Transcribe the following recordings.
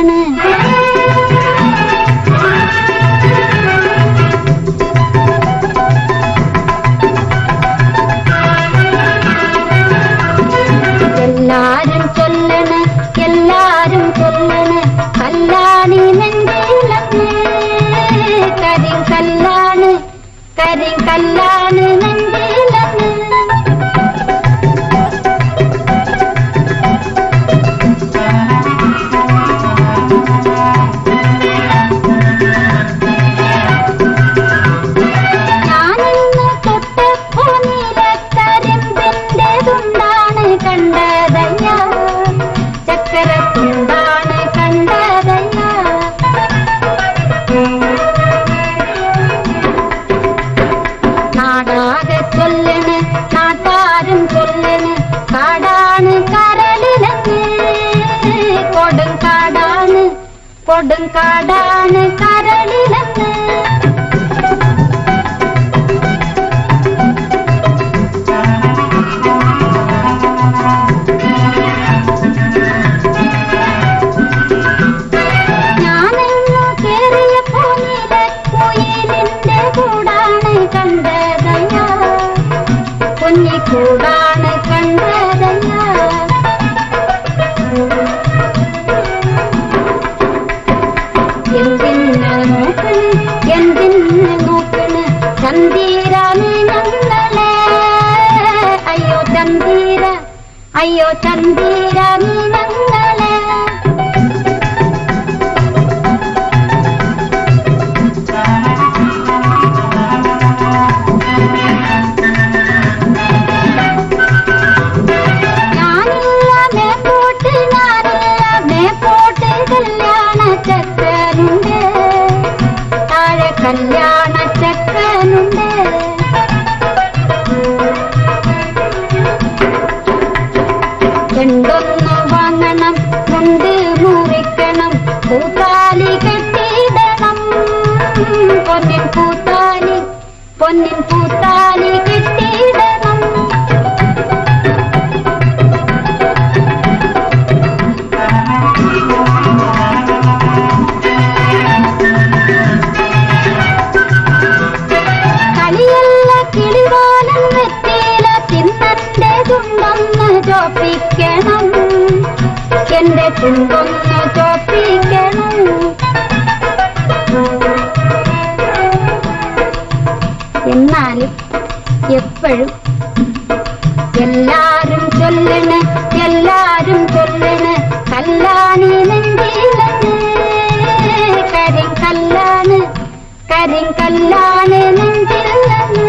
എല്ലാരും ചൊല്ലണ് എല്ലാരും ചൊല്ലണ് കല്ലാണി നെഞ്ചിലന്ന് കരിങ്കല്ലാണ് കരിങ്കല്ലാണ് നെഞ്ചിലന്ന് ഞാനിന്ന് തൊട്ടപ്പോ നീലക്കരിമ്പിന്റേതുണ്ടാണ് കണ്ടതയ്യ ചക്കരത്തുണ്ടാണ് കണ്ടതയ്യ നാടാകെ ചൊല്ലണ് നാട്ടാരും ചൊല്ലണ് കാടാണ് കരളിലെന്ന് കൊടും കാടാണ് കൊടും കാടാണ് കരളിലെന്ന് ഞാനെങ്ങോ കേറിയപ്പോ നീലക്കുയിലിന്റെ കൂടാണ് കണ്ടതയ്യ കുഞ്ഞിക്കൂടാണ് കണ്ടതയ്യ എന്തിന് നോക്കണ് എന്തിന് നോക്കണ് ചന്തീരാണ് ഞങ്ങളെ അയ്യോ ചന്തീര അയ്യോ ചന്തീരാണ് ഞങ്ങളെ ഞാനില്ല മേപ്പോട്ട് ഞാനില്ല മേപ്പോട്ട് കല്യാണ ചക്കനുണ്ട് താഴെ കല്യാണ ചക്കനുണ്ട് രണ്ടൊന്ന് വാങ്ങണം മുണ്ട് മുറിക്കണം പൂത്താലി കെട്ടിയിടണം പൊന്നിൻ പൂത്താലി പൊന്നിൻ പൂത്താലി കെട്ടിയിടണം കളിയല്ല കിളിവാലം വെറ്റിയില തിന്നന്റെ ചുണ്ടൊന്ന് ചോപ്പിക്കണം എന്റെ ചുണ്ടൊന്ന് ചോപ്പിക്കണം എന്നാലും എപ്പോഴും എല്ലാരും ചൊല്ലണ് എല്ലാരും ചൊല്ലണ് കല്ലാണി നെഞ്ചിലന്ന് കരിങ്കല്ലാണ് കരിങ്കല്ലാണ് നെഞ്ചിലന്ന്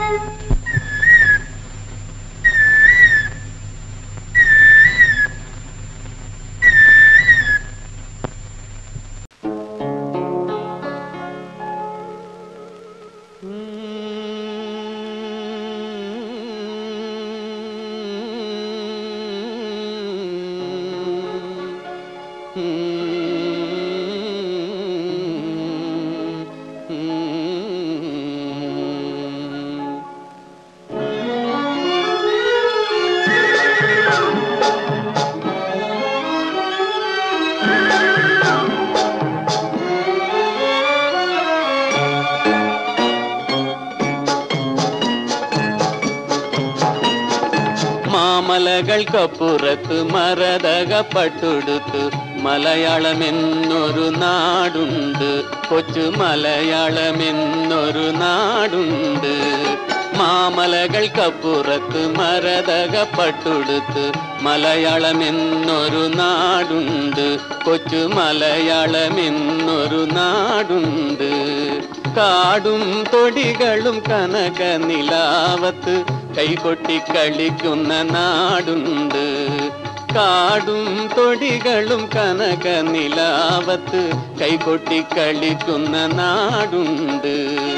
മാമലകൾക്കപ്പുറത്ത് മരതകപ്പട്ടുടുത്ത് മലയാളമെന്നൊരു നാടുണ്ട് കൊച്ചു മലയാളമെന്നൊരു നാടുണ്ട് മാമലകൾക്കപ്പുറത്ത് മരതകപ്പട്ടുടുത്ത് മലയാളമെന്നൊരു നാടുണ്ട് കൊച്ചു മലയാളമെന്നൊരു നാടുണ്ട് കാടും തൊടികളും കനക നിലാവത്ത് കൈകൊട്ടി കളിക്കുന്ന നാടുണ്ട് കാടും തൊടികളും കനക നിലാവത്ത് കൈകൊട്ടി കളിക്കുന്ന നാടുണ്ട്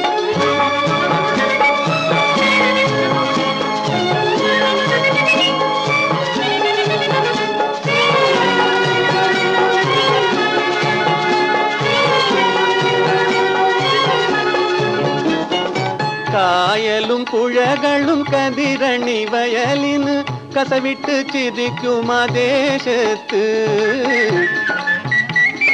കായലും പുഴകളും കതിരണി വയലിന് കസവിട്ട് ചിരിക്കും ആ ദേശത്ത്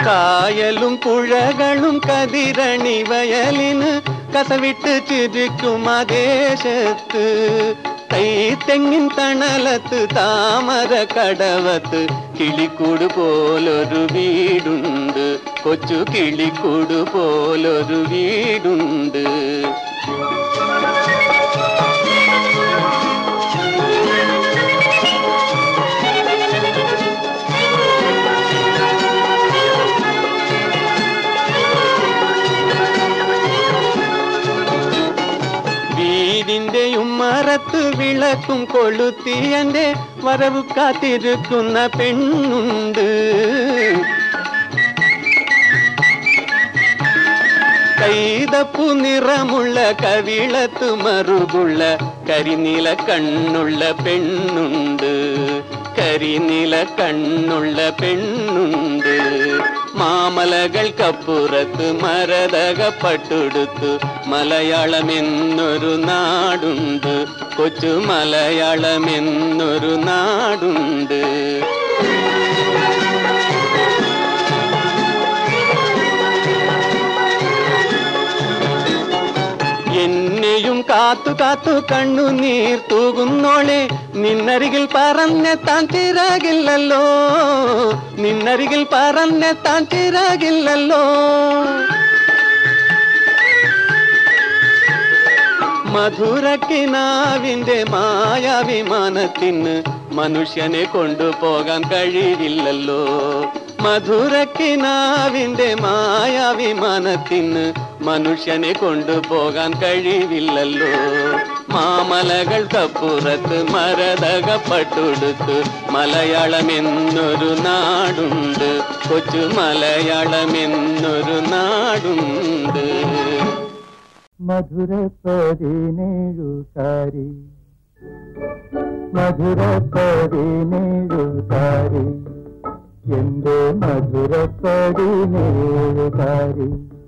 കായലും പുഴകളും കതിരണി വയലിന് കസവിട്ട് ചിരിക്കും ആദേശത്ത് തെങ്ങിൻ തണലത്ത് താമര കടവത്ത് കിളിക്കൂട് പോലൊരു വീടുണ്ട് കൊച്ചു കിളിക്കൂട് പോലൊരു വീടുണ്ട് വീടിന്റെ ഉമ്മറത്ത് വിളക്കും കൊളുത്തി എന്റെ വരവ് കാത്തിരിക്കുന്ന പെണ്ണുണ്ട് കൈതപ്പു നിറമുള്ള കവിളത്ത് മറുകുള്ള കരിനീല കണ്ണുള്ള പെണ്ണുണ്ട് കരിനീല കണ്ണുള്ള പെണ്ണുണ്ട് മാമലകൾക്കപ്പുറത്ത് മരതകപ്പട്ടുടുത്തു മലയാളമെന്നൊരു നാടുണ്ട് കൊച്ചു മലയാളമെന്നൊരു നാടുണ്ട് എന്നെയും കാത്തു കാത്തു കണ്ണുനീർ തൂകുന്നോളെ നിന്നരികിൽ പറഞ്ഞെത്താൻ ചിറകില്ലല്ലോ നിന്നരികിൽ പറഞ്ഞെത്താൻ ചിറകില്ലല്ലോ മധുരക്കിനാവിന്റെ മായാവിമാനത്തിന് മനുഷ്യനെ കൊണ്ടുപോകാൻ കഴിയില്ലല്ലോ മധുരക്കിനാവിന്റെ മായാവിമാനത്തിന് മനുഷ്യനെ കൊണ്ടുപോകാൻ കഴിവില്ലല്ലോ മാമലകൾക്കപ്പുറത്ത് മരതകപ്പട്ടുടുത്ത് മലയാളമെന്നൊരു നാടുണ്ട് കൊച്ചു മലയാളമെന്നൊരു നാടുണ്ട് മധുര പതിനേഴുകാരി മധുര പതിനേഴുകാരി എന്റെ മധുര പതിനേഴുകാരി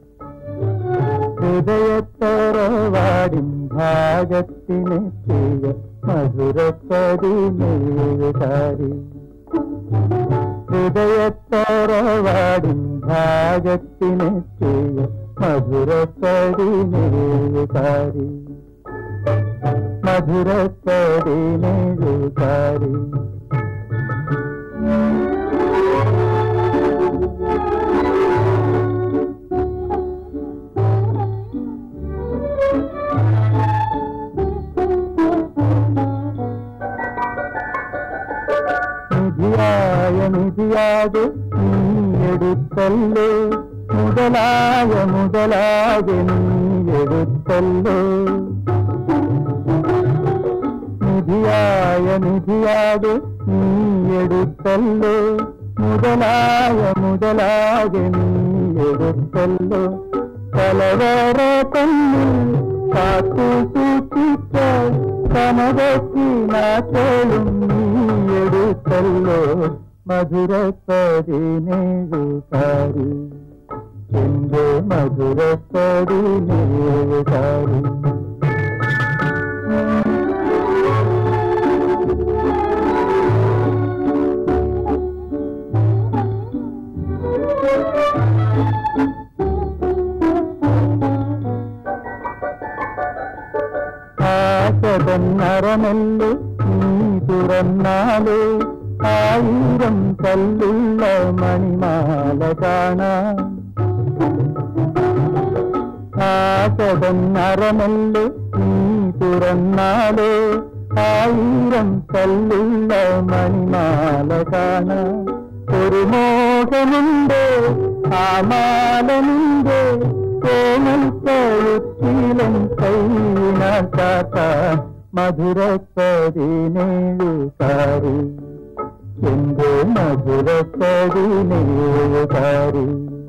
ഹൃദയത്തറവാടിൻ ഭാഗത്തിന് ചെയ്യ മധുര പതിനേഴുകാരി ഹൃദയത്തറവാടിൻ ഭാഗത്തിന് ചെയ്യ മധുരപ്പടിനേഴുകാരി മധുരപ്പടിനേഴുകാരി നിധിയായ നിധിയാകെ നീ എടുത്തല്ലോ മുതലായ മുതലാകെ നീ എടുത്തല്ലോ നിധിയായ നിധിയാകെ നീ എടുത്തല്ലോ മുതലായ മുതലാകെ നീ എടുത്തല്ലോ കലവറ തന്നിൽ കാത്തു സൂക്ഷിച്ച കനകത്തിനാക്കളും നീ എടുത്തല്ലോ മധുര പതിനേഴുകാരി എന്റെ മധുര പതിനേഴുകാരി ആശതന്നറമല്ലോ നീ തുറന്നാലോ ആയിരം കല്ലുള്ള മണിമാല കാണാം ആശതന്നറമല്ലോ നീ തുറന്നാലോ ആയിരം കല്ലുള്ള മണിമാല കാണാം ഒരു മോഹമുണ്ട് ആ മാലനുണ്ട് കോമൽ കഴുത്തിലും കൈനാക്കാത്ത മധുര പതിനേഴുകാരി എന്റെ മധുര പതിനേഴുകാരി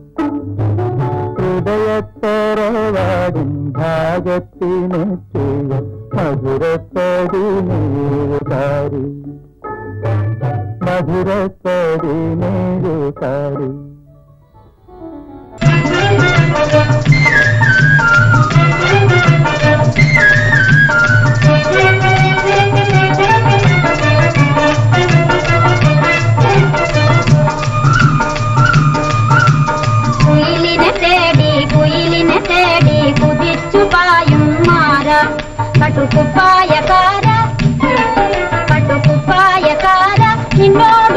ഹൃദയത്തറവാടിൻ ഭാഗത്തിന് ചെയ്യ മധുര പതിനേഴുകാരി മധുര പതിനേഴുകാരി Thank you.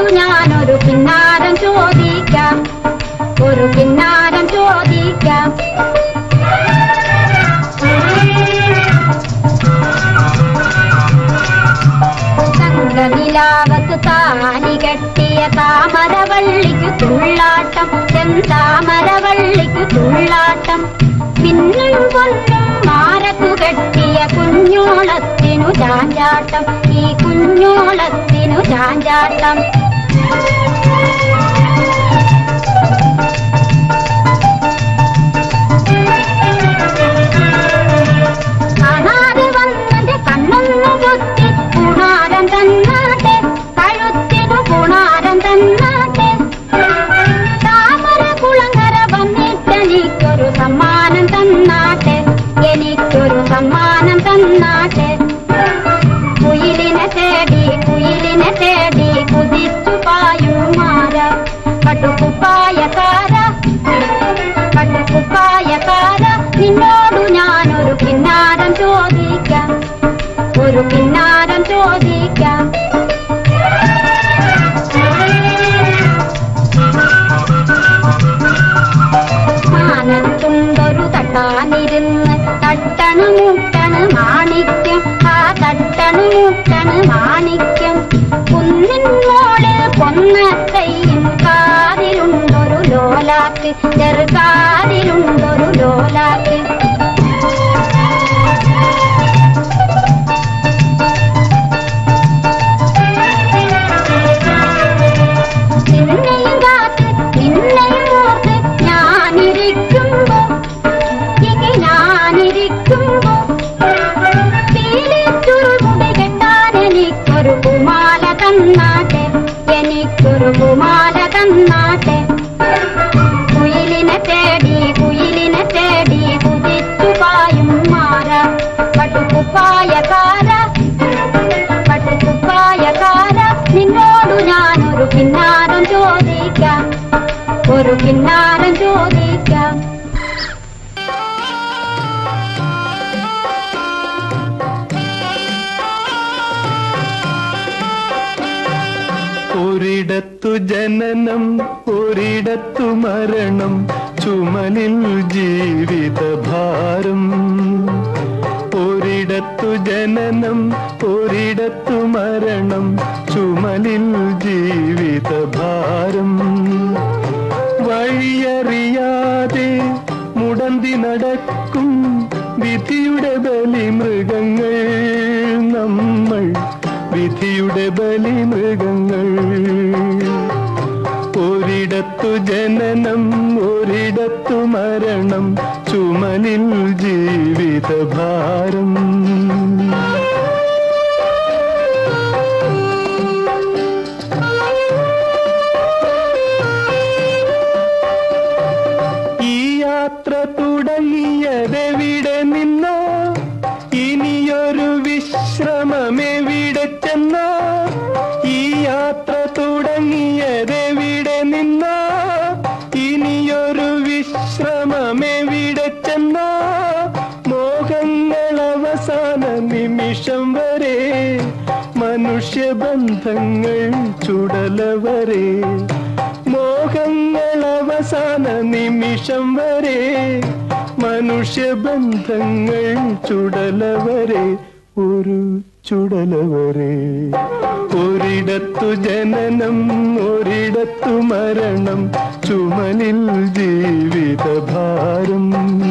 ഞാനൊരു കിന്നാരം ചോദിക്കാം ഒരു കിന്നാരം ചോദിക്കാം സംഘനിലാവത്ത് താലി കെട്ടിയ താമരവള്ളിക്ക് തുള്ളാട്ടം ചെന്താമരവള്ളിക്ക് തുള്ളാട്ടം മിന്നും പൊന്നും മാരക്കു കെട്ടിയ കുഞ്ഞോളത്തിനു ചാഞ്ചാട്ടം ഈ കുഞ്ഞോളത്തിനു ചാഞ്ചാട്ടം കാണാതെ വന്നത് കണ്ണൊന്നു കുത്തി കുണാരം തന്നാട്ടെ കഴുത്തിനു കുണാരം തന്നാട്ടെ താമര കുളങ്ങര വന്നിട്ടെനിക്കൊരു സമ്മാനം തന്നാട്ടെ എനിക്കൊരു സമ്മാനം തന്നാട്ടെ കുയിലിനെ തേടി കുയിലിനെ തേടി കുതിച്ചു പായുമാര പട്ടുകുപ്പായക്കാര പട്ടുകുപ്പായക്കാര നിന്നോടു ഞാനൊരു കിന്നാരം ചോദിക്കാം ഒരു കിന്നാരം ചോദിക്കാം മാനത്തുണ്ടൊരു തട്ടാനിരുന്ന് തട്ടണു മുട്ടണ് മാണിക്യം ആ തട്ടണു മുട്ടണ് മാണിക്യം കുന്നിൻ മോളിൽ പൊന്നത്തയും കാതിലുണ്ടൊരു ലോലാക്ക് ചെറുകാതിലുണ്ടൊരു ലോലാക്ക് നിന്നെയും കാത്ത് നിന്നെയും ഓർത്ത് ഞാനിരിക്കുമ്പോ ഇനി ഞാനിരിക്കുമ്പോ പീലിച്ചുരുമുടി കെട്ടാൻ എനിക്കൊരു കുമാല തന്നാട്ടെ എനിക്കൊരു കുമാല തന്നാട്ടെ കുയിലിനെ തേടി കുയിലിനെ തേടി കുതിച്ചു പായും മാറ പട്ടുകുപ്പായക്കാര പട്ടുകുപ്പായക്കാര നിന്നോടു ഞാനൊരു കിന്നാരം ചോദിക്കാം ഒരു കിന്നാരം ചോദിക്കാം ഒരിടത്തു ജനനം ഒരിടത്തു മരണം ചുമലിൽ ജീവിതഭാരം ഒരിടത്തു ജനനം ഒരിടത്തു മരണം ചുമലിൽ ജീവിതഭാരം വഴിയറിയാതെ മുടന്തി നടക്കും വിധിയുടെ ബലി മൃഗങ്ങൾ നമ്മൾ വിധിയുടെ ബലി മൃഗങ്ങൾ ഒരിടത്തു ജനനം ഒരിടത്തു മരണം ചുമലിൽ ജീവിതഭാരം ഈ യാത്ര തുടങ്ങിയതെവിടെ നിന്നോ ഇനിയൊരു വിശ്രമമെവിടെ ചെന്നോ ഈ യാത്ര തുടങ്ങിയതെവിടെ നിന്നോ ഇനിയൊരു വിശ്രമമെവിടെ ചെന്നോ മോഹങ്ങൾ അവസാന നിമിഷം വരെ മനുഷ്യബന്ധങ്ങൾ ചുടലവരെ മോഹങ്ങൾ അവസാന നിമിഷം വരെ മനുഷ്യബന്ധങ്ങൾ ചുടലവരെ ഒരു ചുടലവരെ ഒരിടത്തു ജനനം ഒരിടത്തു മരണം ചുമലിൽ ജീവിതഭാരം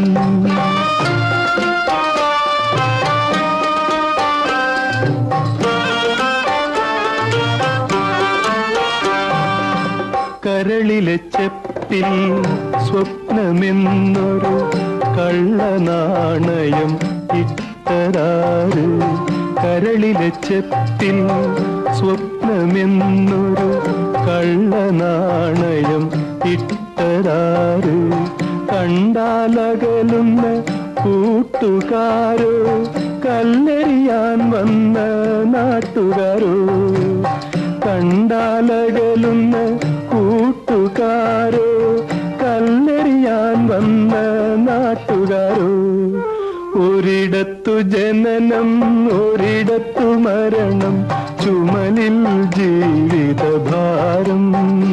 കരളിലെ ചെപ്പിൽ സ്വപ്നമെന്നൊരു കള്ളനാണയം ഇട്ടതാറ് കരളിലെ ചെപ്പിൽ സ്വപ്നമെന്നൊരു കള്ളനാണയം ഇട്ടതാറ് കണ്ടാലകലുന്ന കൂട്ടുകാരോ കല്ലെറിയാൻ വന്ന നാട്ടുകാരോ കണ്ടാലകലുന്ന കൂട്ടുകാരോ കല്ലെറിയാൻ വന്ന നാട്ടുകാരോ ഒരിടത്തു ജനനം ഒരിടത്തു മരണം ചുമലിൽ ജീവിതഭാരം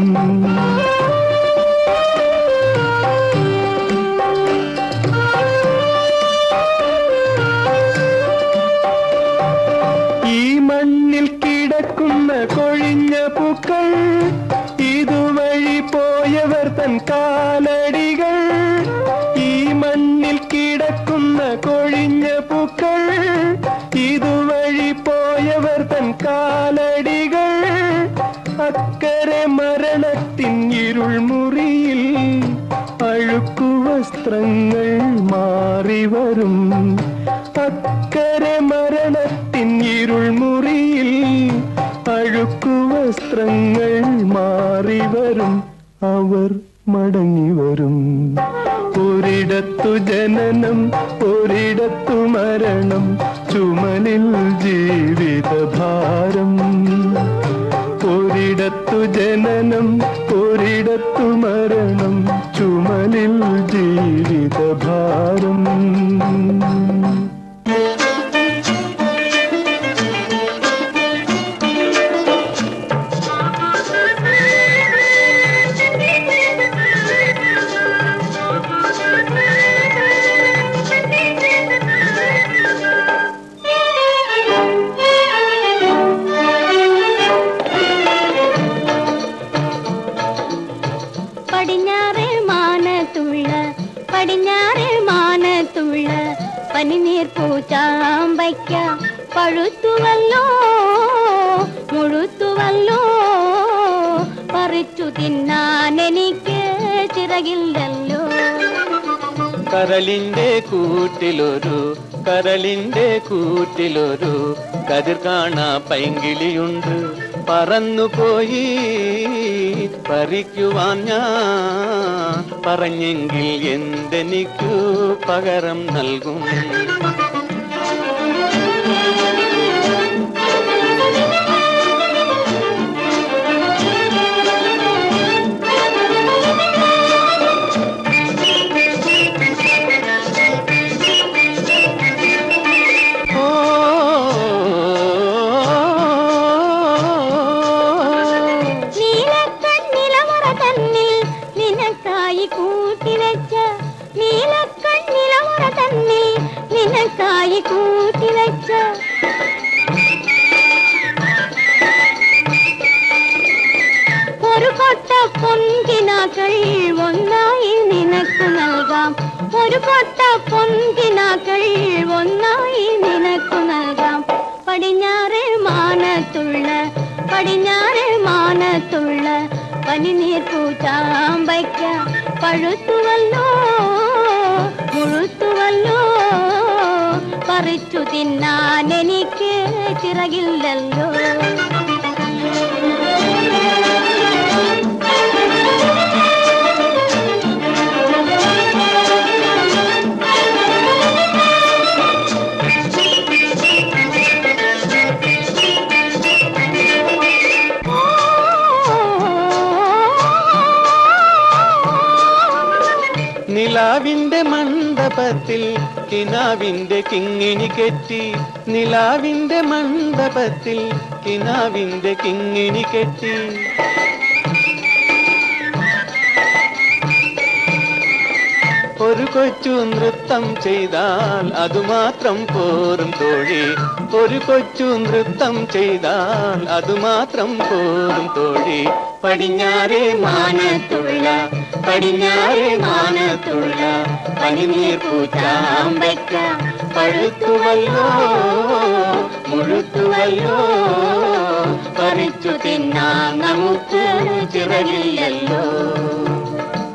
ഈ മണ്ണിൽ കിടക്കുന്ന കൊഴിഞ്ഞ പൂക്കൾ ഇതുവഴി പോയവർ തൻ കാലടികൾ ഈ മണ്ണിൽ കിടക്കുന്ന കൊഴിഞ്ഞ പൂക്കൾ ഇതുവഴി പോയവർ തൻ കാലടികൾ അക്കരെ മരണത്തിൻ ഇരുൾ മുറിയിൽ അഴുക്കു വസ്ത്രങ്ങൾ മാറി വരും അക്കരെ മരണത്തിൻ ഇരുൾ മുറിയിൽ അഴുക്കു വസ്ത്രങ്ങൾ മാറി വരും അവർ മടങ്ങി വരും ഒരിടത്തു ജനനം ഒരിടത്തു മരണം ചുമലിൽ ജീവിതഭാരം ഒരിടത്തു ജനനം ഒരിടത്തു മരണം ചുമലിൽ ജീവിതഭാരം പടിഞ്ഞാറ് മാനത്തുള്ള പടിഞ്ഞാറ് മാനത്തുള്ള പനിനീർ പൂച്ചാമ്പയ്ക്ക പഴുത്തുവല്ലോ മുഴുത്തുവല്ലോ പറിച്ചു തിന്നാൻ എനിക്ക് ചിറകില്ലല്ലോ കരളിന്റെ കൂട്ടിലൊരു കരളിന്റെ കൂട്ടിലൊരു കതിർ കാണാ പൈങ്കിളിയുണ്ട് പറന്നുപോയി പറിക്കുവാൻ ഞാൻ പറഞ്ഞെങ്കിൽ എന്തെനിക്കു പകരം നൽകും ഓ നീലക്കണ്ണിലമുറ തന്നിൽ നിനക്കായി കൂട്ടിവെച്ച നീലക്കണ്ണിലമുറ തന്നിൽ നിനക്കായി കൂട്ടിവെച്ച ഒരു കൊട്ട പൊൻകിനാക്കൾ ഒന്നായി നിനക്ക് നൽകാം ഒരു കൊട്ട പൊൻകിനാക്കൾ ഒന്നായി നിനക്ക് നൽകാം പടിഞ്ഞാറ് മാനത്തുള്ള പടിഞ്ഞാറ് മാനത്തുള്ള പനിനീർ പൂച്ചാമ്പയ്ക്ക പഴുത്തുവല്ലോ മുഴുത്തുവല്ലോ പറിച്ചു തിന്നാൻ എനിക്ക് ചിറകില്ലല്ലോ നിലാവിന്റെ മണ്ഡപത്തിൽ കിനാവിന്റെ കിങ്ങിണി കെട്ടി നിലാവിന്റെ മണ്ഡപത്തിൽ കിനാവിന്റെ കിങ്ങിണി കെട്ടി ഒരു കൊച്ചു നൃത്തം ചെയ്താൽ അതുമാത്രം പോരും തോഴി ഒരു കൊച്ചു നൃത്തം ചെയ്താൽ അതുമാത്രം പോരും തോഴി പടിഞ്ഞാറേ മാനത്തുള്ള പടിഞ്ഞാറേ മാനത്തുള്ള പനിനീർ പൂച്ചാമ്പയ്ക്ക പഴുത്തുവല്ലോ മുഴുത്തുവല്ലോ പറിച്ചു തിന്നാൻ നമുക്ക് ചിറകില്ലല്ലോ